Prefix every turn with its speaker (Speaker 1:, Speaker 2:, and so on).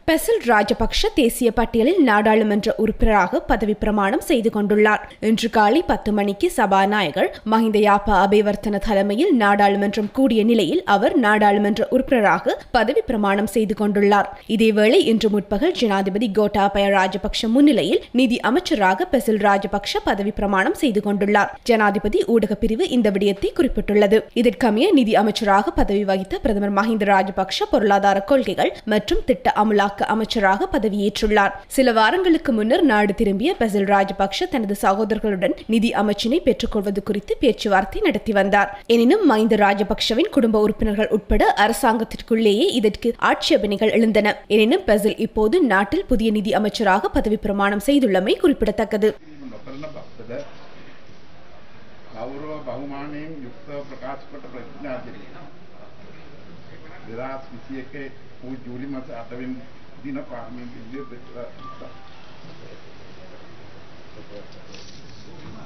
Speaker 1: Basil Rajapaksa தேசிய பட்டியலில் நாடாளுமன்ற உறுப்பினராக பதவி பிரமாணம் செய்து கொண்டுள்ளார் இன்று காலை பத்து மணிக்கு சபாநாயகர் மஹிந்த யாப்பா அபிவர்த்தன தலைமையில் நாடாளுமன்றம் கூடிய நிலையில் அவர் நாடாளுமன்ற உறுப்பினராக பதவி பிரமாணம் செய்து கொண்டுள்ளார் இதேவேளை இன்று முற்பகல் ஜனாதிபதி கோட்டாபய ராஜபக்ஷ முன்னிலையில் நிதி அமைச்சராக பெசில் ராஜபக்ஷ பதவி பிரமாணம் செய்து கொண்டுள்ளார் ஜனாதிபதி ஊடக பிரிவு இந்த விடயத்தை குறிப்பிட்டுள்ளது இதற்கமைய நிதி அமைச்சராக பதவி வகித்த பிரதமர் மஹிந்த ராஜபக்ஷ பொருளாதார கொள்கைகள் மற்றும் திட்ட அமலாக்க அமைச்சராக பதவியேற்றுள்ளார் சில வாரங்களுக்கு முன்னர் நாடு திரும்பிய பெசில் ராஜபக்ஷ தனது சகோதரர்களுடன் நிதி அமைச்சினை பெற்றுக்கொள்வது குறித்து பேச்சுவார்த்தை நடத்தி வந்தார் எனினும் மஹிந்த ராஜபக்ஷவின் குடும்ப உறுப்பினர்கள் உட்பட அரசாங்கத்திற்குள்ளேயே இதற்கு ஆட்சேபனைகள் எழுந்தன எனினும் பெசில் இப்போது நாட்டில் புதிய நிதி அமைச்சராக பதவி பிரமாணம் செய்துள்ளமை குறிப்பிடத்தக்கது
Speaker 2: නොකරන පක්ෂද ගෞරව බහුමානයෙන් යුක්තව ප්‍රකාශ කොට ප්‍රතිඥා කිරීම. දෙදස් විසි එකේ වූ ජූලි මස අටවෙන් දින පාර්ලිමේන්තු ඉදිරියේ